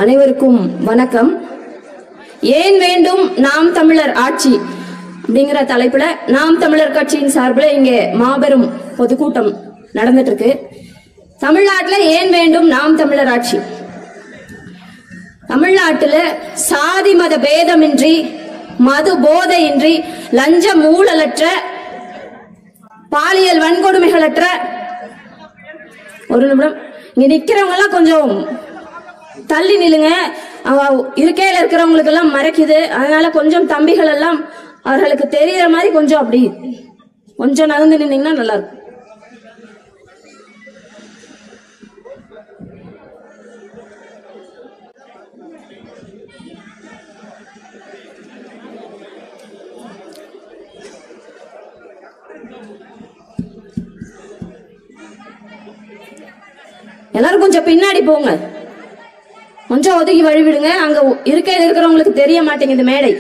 அனைவருக்கும் வணக்கம் ஏன் வேண்டும் நாம் தமிழர் ஆட்சி அப்படிங்கிற தலைப்புல நாம் தமிழர் கட்சியின் சார்பில் இங்கே மாபெரும் பொதுக்கூட்டம் நடந்துட்டு இருக்கு தமிழ்நாட்டுல ஏன் வேண்டும் நாம் தமிழர் ஆட்சி தமிழ்நாட்டுல சாதி மத பேதமின்றி மது போதையின்றி லஞ்ச ஊழலற்ற பாலியல் வன்கொடுமைகளற்ற ஒரு நிமிடம் இங்க நிக்கிறவங்க எல்லாம் கொஞ்சம் தள்ளி நில்லுங்க அவங்க இருக்கையில இருக்கிறவங்களுக்கு எல்லாம் மறைக்குது அதனால கொஞ்சம் தம்பிகள் எல்லாம் அவர்களுக்கு தெரியற மாதிரி கொஞ்சம் அப்படி கொஞ்சம் நகர்ந்து நின்னீங்கன்னா நல்லா இருக்கும் எல்லாரும் கொஞ்சம் பின்னாடி போங்க கொஞ்சம் ஒதுக்கி வழிவிடுங்க அங்க இருக்கையில் இருக்கிறவங்களுக்கு தெரிய மாட்டேங்குது மேடை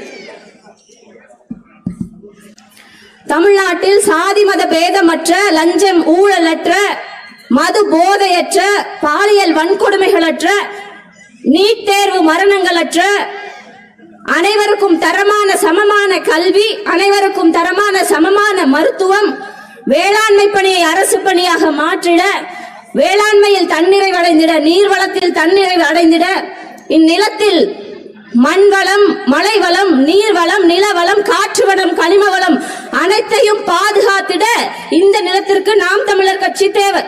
தமிழ்நாட்டில் சாதி மத பேதமற்ற லஞ்சம் ஊழலற்ற மது போதையற்ற பாலியல் வன்கொடுமைகளற்ற நீட் தேர்வு மரணங்களற்ற அனைவருக்கும் தரமான சமமான கல்வி அனைவருக்கும் தரமான சமமான மருத்துவம் வேளாண்மை பணியை அரசு பணியாக மாற்றிட வேளாண்மையில் தன்னிறைவு அடைந்திட நீர்வளத்தில் தன்னிறைவு அடைந்திட இந்நிலத்தில் மண் வளம் மழை வளம் நீர் வளம் நிலவளம் காற்று வளம் கனிம வளம் அனைத்தையும் பாதுகாத்திட இந்த நிலத்திற்கு நாம் தமிழர் கட்சி தேவை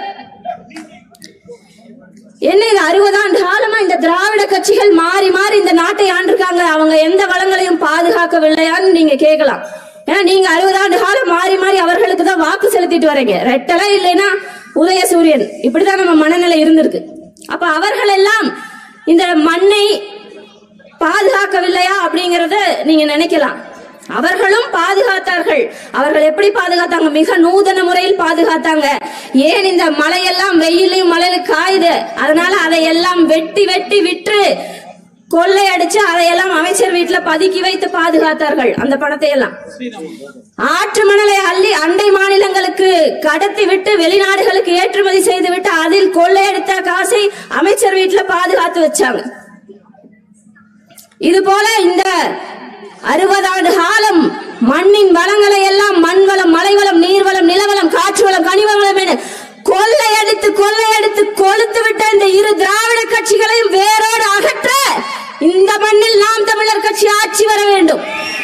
என்ன இது அறுபது ஆண்டு காலமா இந்த திராவிட கட்சிகள் மாறி மாறி இந்த நாட்டை ஆண்டிருக்காங்க அவங்க எந்த வளங்களையும் பாதுகாக்கவில்லையான்னு நீங்க கேட்கலாம் ஏன்னா நீங்க அறுபது ஆண்டு காலம் மாறி மாறி அவர்களுக்கு தான் வாக்கு செலுத்திட்டு வரீங்க ரெட்டலை இல்லைன்னா உதயசூரியன் இப்படிதான் நம்ம மனநிலை இருந்திருக்கு அப்ப அவர்கள் எல்லாம் இந்த மண்ணை பாதுகாக்கவில்லையா அப்படிங்கறத நீங்க நினைக்கலாம் அவர்களும் பாதுகாத்தார்கள் அவர்கள் எப்படி பாதுகாத்தாங்க மிக நூதன முறையில் பாதுகாத்தாங்க ஏன் இந்த மலையெல்லாம் வெயிலையும் மழையில காயுது அதனால அதையெல்லாம் வெட்டி வெட்டி விற்று கொள்ளையடிச்சு அதையெல்லாம் அமைச்சர் வீட்டுல பதுக்கி வைத்து பாதுகாத்தார்கள் அந்த பணத்தை எல்லாம் ஆற்று மணலை அள்ளி அண்டை மாநிலங்களுக்கு கடத்தி விட்டு வெளிநாடுகளுக்கு ஏற்றுமதி செய்து விட்டு அதில் கொள்ளையடித்த காசை அமைச்சர் வீட்டுல பாதுகாத்து வச்சாங்க இது போல இந்த அறுபது ஆண்டு காலம் மண்ணின் வளங்களை எல்லாம் மண் வளம் மலை வளம் நீர் வளம் நிலவளம் காற்று வளம் கனிம வளம் என கொள்ளையடித்து கொள்ளையடித்து கொளுத்து விட்ட இந்த இரு திராவிட கட்சிகளையும் வேரோடு அகற்ற இந்த மண்ணில் நாம் தமிழர் கட்சி ஆட்சி வர வேண்டும்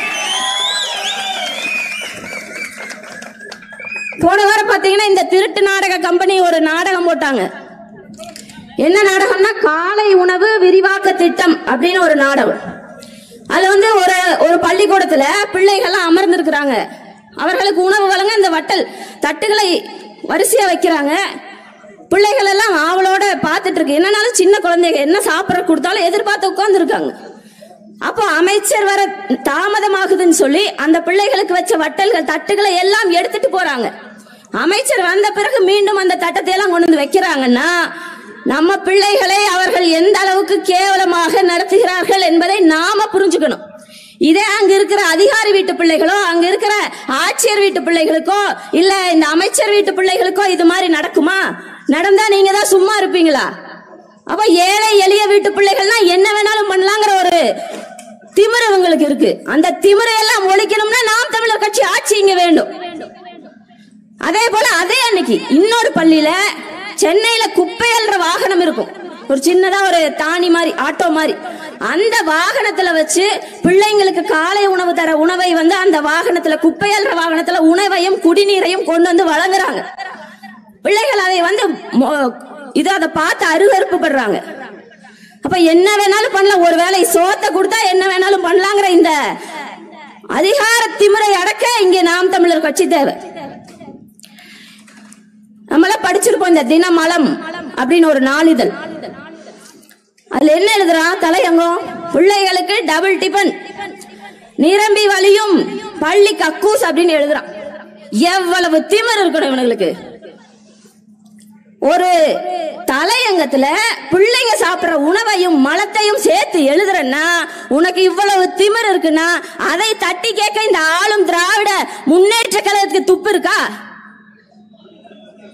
போன வாரம் பாத்தீங்கன்னா இந்த திருட்டு நாடக கம்பெனி ஒரு நாடகம் போட்டாங்க என்ன நாடகம்னா காலை உணவு விரிவாக்க திட்டம் அப்படின்னு ஒரு நாடகம் அதுல வந்து ஒரு ஒரு பள்ளிக்கூடத்துல பிள்ளைகள்லாம் அமர்ந்திருக்கிறாங்க அவர்களுக்கு உணவு வழங்க இந்த வட்டல் தட்டுகளை வரிசையா வைக்கிறாங்க பிள்ளைகள் எல்லாம் ஆவலோட பார்த்துட்டு இருக்கு என்னன்னாலும் சின்ன குழந்தைங்க என்ன சாப்பிட கொடுத்தாலும் எதிர்பார்த்து உட்கார்ந்துருக்காங்க அப்போ அமைச்சர் வர தாமதமாகுதுன்னு சொல்லி அந்த பிள்ளைகளுக்கு வச்ச வட்டல்கள் தட்டுகளை எல்லாம் எடுத்துட்டு போறாங்க அமைச்சர் வந்த பிறகு மீண்டும் அந்த தட்டத்தை எல்லாம் கொண்டு வந்து வைக்கிறாங்கன்னா நம்ம பிள்ளைகளை அவர்கள் எந்த அளவுக்கு கேவலமாக நடத்துகிறார்கள் என்பதை நாம புரிஞ்சுக்கணும் இதே அங்க இருக்கிற அதிகாரி வீட்டு பிள்ளைகளோ அங்க இருக்கிற ஆட்சியர் வீட்டு பிள்ளைகளுக்கோ இல்ல இந்த அமைச்சர் வீட்டு பிள்ளைகளுக்கோ இது மாதிரி நடக்குமா நடந்தா நீங்க தான் சும்மா இருப்பீங்களா அப்ப ஏழை எளிய வீட்டு பிள்ளைகள்னா என்ன வேணாலும் பண்ணலாங்கிற ஒரு திமிரு இவங்களுக்கு இருக்கு அந்த திமிரை எல்லாம் ஒழிக்கணும்னா நாம் தமிழர் கட்சி ஆட்சி இங்க வேண்டும் அதே போல அதே அன்னைக்கு இன்னொரு பள்ளியில சென்னையில குப்பை அல்ற வாகனம் இருக்கும் ஒரு சின்னதா ஒரு தானி மாதிரி ஆட்டோ மாதிரி அந்த வாகனத்துல வச்சு பிள்ளைங்களுக்கு காலை உணவு தர உணவை வந்து அந்த வாகனத்துல குப்பை அல்ற வாகனத்துல உணவையும் குடிநீரையும் கொண்டு வந்து வழங்குறாங்க பிள்ளைகள் அதை வந்து மொ- இது அதை பார்த்து அருவருப்பு படுறாங்க அப்ப என்ன வேணாலும் பண்ணலாம் ஒரு வேளை சோத்தை கொடுத்தா என்ன வேணாலும் பண்ணலாங்கிற இந்த அதிகார திமிரை அடக்க இங்கே நாம் தமிழர் கட்சி தேவை நம்மள படிச்சிருப்போம் இந்த தினமலம் அப்படின்னு ஒரு நாளிதழ் அதுல என்ன எழுதுறான் தலையங்கம் பிள்ளைகளுக்கு டபுள் டிபன் நிரம்பி வலியும் பள்ளி கக்கூஸ் அப்படின்னு எழுதுறான் எவ்வளவு திமிர் இருக்கணும் இவனுங்களுக்கு ஒரு தலையங்கத்துல பிள்ளைங்க சாப்பிடுற உணவையும் மலத்தையும் சேர்த்து எழுதுறன்னா உனக்கு இவ்வளவு திமிர் இருக்குன்னா அதை தட்டி கேட்க இந்த ஆளும் திராவிட முன்னேற்ற கழகத்துக்கு துப்பு இருக்கா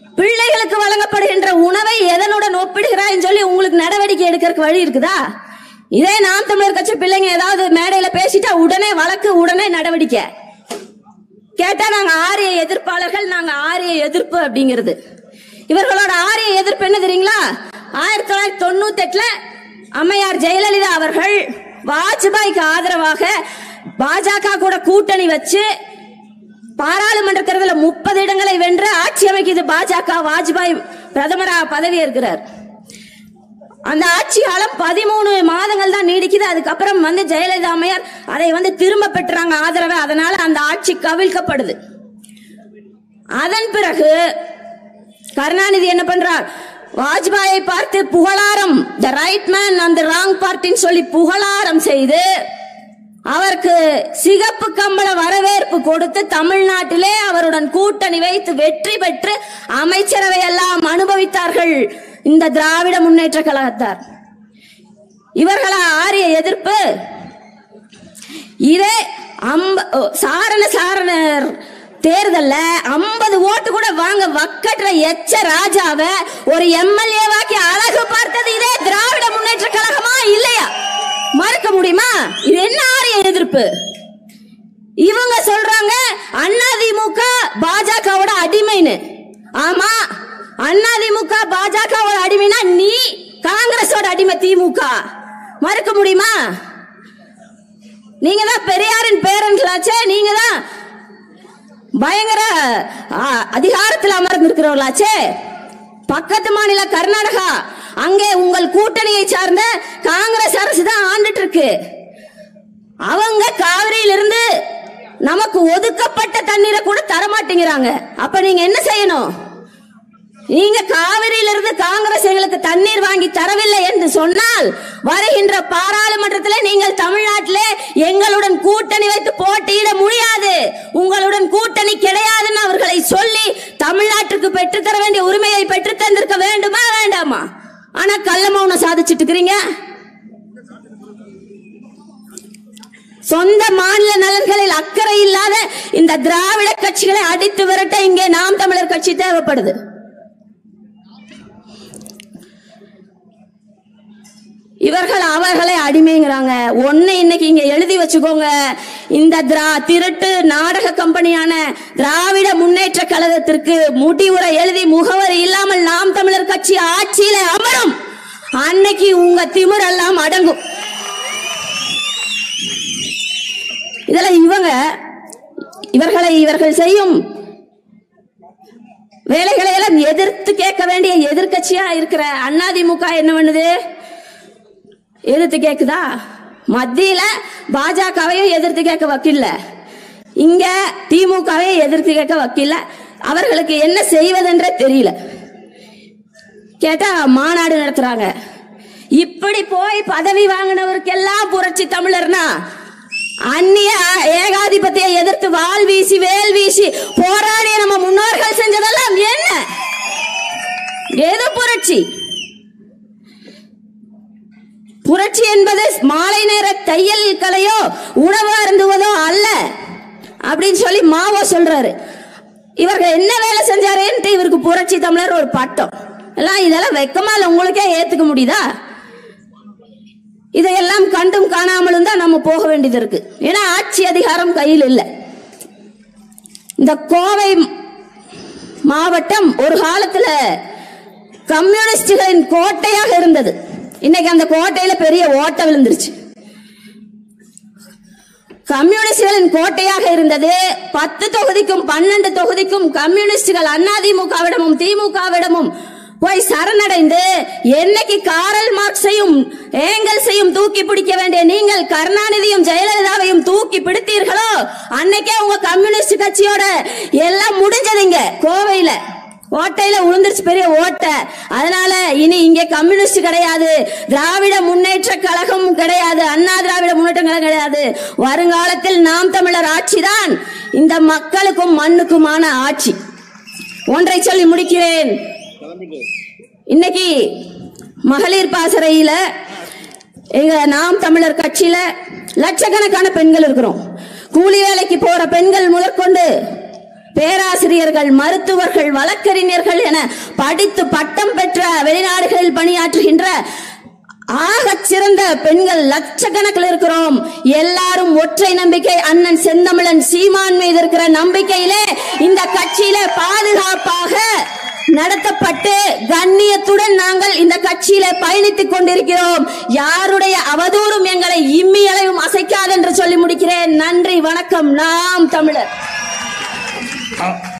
பிள்ளைகளுக்கு வழங்கப்படுகின்ற உணவை எதனுடன் ஒப்பிடுகிறாய்ன்னு சொல்லி உங்களுக்கு நடவடிக்கை எடுக்கிறதுக்கு வழி இருக்குதா இதே நாம் தமிழர் கட்சி பிள்ளைங்க ஏதாவது மேடையில பேசிட்டா உடனே வழக்கு உடனே நடவடிக்கை கேட்டா நாங்க ஆரிய எதிர்ப்பாளர்கள் நாங்க ஆரிய எதிர்ப்பு அப்படிங்கிறது இவர்களோட ஆரிய எதிர்ப்பு என்ன தெரியுங்களா ஆயிரத்தி தொள்ளாயிரத்தி தொண்ணூத்தி எட்டுல அம்மையார் ஜெயலலிதா அவர்கள் வாஜ்பாய்க்கு ஆதரவாக பாஜக கூட கூட்டணி வச்சு பாராளுமன்ற தேர்தலில் முப்பது இடங்களை வென்று ஆட்சி அமைக்குது பாஜக வாஜ்பாய் பிரதமரா பதவி ஏற்கிறார் அந்த ஆட்சி காலம் பதிமூணு மாதங்கள் தான் நீடிக்குது அதுக்கப்புறம் வந்து ஜெயலலிதா அம்மையார் அதை வந்து திரும்ப பெற்றாங்க ஆதரவை அதனால அந்த ஆட்சி கவிழ்க்கப்படுது அதன் பிறகு கருணாநிதி என்ன பண்றார் வாஜ்பாயை பார்த்து புகழாரம் த ரைட் மேன் அந்த ராங் பார்ட்டின்னு சொல்லி புகழாரம் செய்து அவருக்கு சிகப்பு கம்பள வரவேற்பு கொடுத்து தமிழ்நாட்டிலே அவருடன் கூட்டணி வைத்து வெற்றி பெற்று அமைச்சரவை எல்லாம் அனுபவித்தார்கள் இந்த திராவிட முன்னேற்ற கழகத்தார் இவர்களா ஆரிய எதிர்ப்பு இதே அம்ப ஓ, சாரண சாரணர் தேர்தல்ல ஐம்பது ஓட்டு கூட வாங்க வக்கற்ற எச்ச ராஜாவ ஒரு எம்எல்ஏவாக்கி அழகு பார்த்தது இதே திராவிட முன்னேற்ற கழகமா இல்லையா மறுக்க முடியுமா இது என்ன ஆரிய எதிர்ப்பு இவங்க சொல்றாங்க அதிமுக பாஜகவோட அடிமைன்னு ஆமா அதிமுக பாஜகவோட அடிமைனா நீ காங்கிரஸோட அடிமை திமுக மறுக்க முடியுமா நீங்க தான் பெரியாரின் பேரன்களாச்சே நீங்க தான் பயங்கர ஆ, அதிகாரத்தில் அமர்ந்திருக்கிறவர்களாச்சே பக்கத்து மாநில கர்நாடகா அங்கே உங்கள் கூட்டணியை சார்ந்த காங்கிரஸ் அரசு தான் ஆண்டுட்டு இருக்கு அவங்க காவிரியிலிருந்து நமக்கு ஒதுக்கப்பட்ட தண்ணீரை கூட தர மாட்டேங்கிறாங்க அப்ப நீங்க என்ன செய்யணும் நீங்க காவிரியிலிருந்து காங்கிரஸ் எங்களுக்கு தண்ணீர் வாங்கி தரவில்லை என்று சொன்னால் வருகின்ற பாராளுமன்றத்திலே நீங்கள் தமிழ்நாட்டிலே எங்களுடன் கூட்டணி வைத்து போட்டியிட முடியாது உங்களுடன் கூட்டணி கிடையாதுன்னு அவர்களை சொல்லி தமிழ்நாட்டுக்கு பெற்றுத்தர வேண்டிய உரிமையை பெற்று தந்திருக்க வேண்டுமா வேண்டாமா ஆனா கள்ள மௌனம் சாதிச்சிட்டு இருக்கிறீங்க சொந்த மாநில நலன்களில் அக்கறை இல்லாத இந்த திராவிட கட்சிகளை அடித்து விரட்ட இங்கே நாம் தமிழர் கட்சி தேவைப்படுது இவர்கள் அவர்களை அடிமைங்கிறாங்க ஒண்ணு இன்னைக்கு இங்க எழுதி வச்சுக்கோங்க இந்த திரா திருட்டு நாடக கம்பெனியான திராவிட முன்னேற்ற கழகத்திற்கு முடிவுரை எழுதி முகவரி இல்லாமல் நாம் தமிழர் கட்சி ஆட்சியில அமரும் அன்னைக்கு உங்க திமிரெல்லாம் அடங்கும் இதுல இவங்க இவர்களை இவர்கள் செய்யும் வேலைகளை எல்லாம் எதிர்த்து கேட்க வேண்டிய எதிர்க்கட்சியா இருக்கிற அதிமுக என்ன பண்ணுது எதிர்த்து கேக்குதா மத்தியில பாஜகவையும் எதிர்த்து கேட்க வக்கில்ல இங்க திமுகவையும் எதிர்த்து கேட்க வக்கில்ல அவர்களுக்கு என்ன செய்வதென்றே தெரியல கேட்டா மாநாடு நடத்துறாங்க இப்படி போய் பதவி வாங்கினவருக்கெல்லாம் புரட்சி தமிழர்னா அந்நிய ஏகாதிபத்தியை எதிர்த்து வாள் வீசி வேல் வீசி போராடிய நம்ம முன்னோர்கள் செஞ்சதெல்லாம் என்ன எது புரட்சி புரட்சி என்பது மாலை நேர தையல் கலையோ உணவு அருந்துவதோ அல்ல அப்படின்னு சொல்லி மாவோ சொல்றாரு இவர்கள் என்ன வேலை செஞ்சாருன்ட்டு இவருக்கு புரட்சி தமிழர் ஒரு பட்டம் எல்லாம் இதெல்லாம் வெக்கமா இல்ல உங்களுக்கே ஏத்துக்க முடியுதா இதையெல்லாம் கண்டும் காணாமலும் தான் நம்ம போக வேண்டியது இருக்கு ஏன்னா ஆட்சி அதிகாரம் கையில் இல்லை இந்த கோவை மாவட்டம் ஒரு காலத்துல கம்யூனிஸ்டுகளின் கோட்டையாக இருந்தது இன்னைக்கு அந்த கோட்டையில பெரிய ஓட்ட விழுந்துருச்சு கம்யூனிஸ்டுகளின் கோட்டையாக இருந்தது பத்து தொகுதிக்கும் பன்னெண்டு தொகுதிக்கும் கம்யூனிஸ்டுகள் அதிமுகவிடமும் திமுகவிடமும் போய் சரணடைந்து என்னைக்கு காரல் மார்க்ஸையும் ஏங்கல்ஸையும் தூக்கி பிடிக்க வேண்டிய நீங்கள் கருணாநிதியும் ஜெயலலிதாவையும் தூக்கி பிடித்தீர்களோ அன்னைக்கே உங்க கம்யூனிஸ்ட் கட்சியோட எல்லாம் முடிஞ்சதுங்க கோவையில ஓட்டையில உளுந்துருச்சு பெரிய ஓட்டை அதனால இனி இங்க கம்யூனிஸ்ட் கிடையாது திராவிட முன்னேற்ற கழகம் கிடையாது அண்ணா திராவிட முன்னேற்ற கழகம் கிடையாது வருங்காலத்தில் நாம் தமிழர் ஆட்சிதான் இந்த மக்களுக்கும் மண்ணுக்குமான ஆட்சி ஒன்றை சொல்லி முடிக்கிறேன் இன்னைக்கு மகளிர் பாசறையில எங்க நாம் தமிழர் கட்சியில லட்சக்கணக்கான பெண்கள் இருக்கிறோம் கூலி வேலைக்கு போற பெண்கள் முதற்கொண்டு பேராசிரியர்கள் மருத்துவர்கள் வழக்கறிஞர்கள் என படித்து பட்டம் பெற்ற வெளிநாடுகளில் பணியாற்றுகின்ற ஆகச் சிறந்த பெண்கள் லட்சக்கணக்கில் இருக்கிறோம் எல்லாரும் ஒற்றை நம்பிக்கை அண்ணன் செந்தமிழன் சீமான் மீது இருக்கிற நம்பிக்கையிலே இந்த கட்சியில பாதுகாப்பாக நடத்தப்பட்டு கண்ணியத்துடன் நாங்கள் இந்த கட்சியில பயணித்துக் கொண்டிருக்கிறோம் யாருடைய அவதூறும் எங்களை இம்மியளவும் அசைக்காது என்று சொல்லி முடிக்கிறேன் நன்றி வணக்கம் நாம் தமிழர்